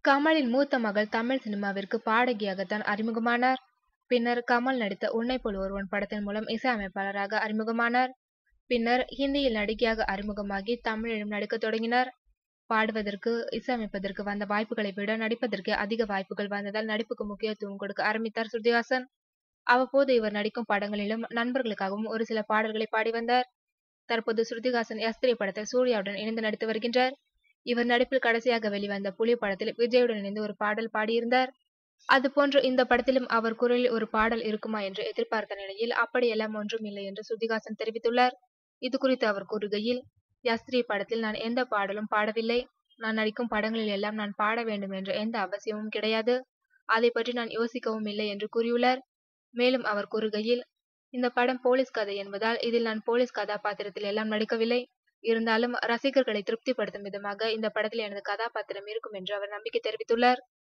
கமலின் மூத்த மகள் தமிழ் சினிமாவிற்கு பாடகியாகத்தான் அறிமுகமானார். பின்னர் கமல் நடித்த உன்னைப் போல் ஒருவன் படத்தின் மூலம் இசையமைப்பாளராக அறிமுகமானார். பின்னர் ஹிந்தியில் நடிகையாக அறிமுகமாகி தமிழிலும் நடிக்கத் தொடங்கினார். பாடுவதற்கு, இசையமைப்பதற்கு வந்த வாய்ப்புகளை விட நடிப்பதற்கே அதிக வாய்ப்புகள் வந்ததால் நடிப்புக்கு முக்கியத்துவம் கொடுக்க ஆரம்பித்தார் ஸ்ருதிஹாசன். அவ்வப்போது இவர் நடிக்கும் படங்களிலும் நண்பர்களுக்காகவும் ஒரு சில பாடல்களை பாடி வந்தார். தற்போது ஸ்ருதிஹாசன் எஸ்திரி படத்தில் சூர்யாவுடன் இணைந்து நடித்து வருகின்றார். இவர் நடிப்பில் கடைசியாக வெளிவந்த புலி படத்தில் விஜயுடன் இணைந்து ஒரு பாடல் பாடியிருந்தார். அதுபோன்று இந்த படத்திலும் அவர் குரலில் ஒரு பாடல் இருக்குமா என்று எதிர்பார்த்த நிலையில் அப்படியெல்லாம் ஒன்றும் இல்லை என்று ஸ்ருதிஹாசன் தெரிவித்துள்ளார். இதுகுறித்து அவர் கூறுகையில், எஸ்திரி படத்தில் நான் எந்த பாடலும் பாடவில்லை. நான் நடிக்கும் படங்களில் எல்லாம் நான் பாட வேண்டும் என்ற எந்த அவசியமும் கிடையாது. அதைப் பற்றி நான் யோசிக்கவும் இல்லை என்று கூறியுள்ளார். மேலும் அவர் கூறுகையில், இந்த படம் போலீஸ் கதை என்பதால் இதில் நான் போலீஸ் கதாபாத்திரத்தில் எல்லாம் நடிக்கவில்லை. இருந்தாலும் ரசிகர்களை திருப்திப்படுத்தும் விதமாக இந்த படத்தில் எனது கதாபாத்திரம் இருக்கும் என்று அவர் நம்பிக்கை தெரிவித்துள்ளார்.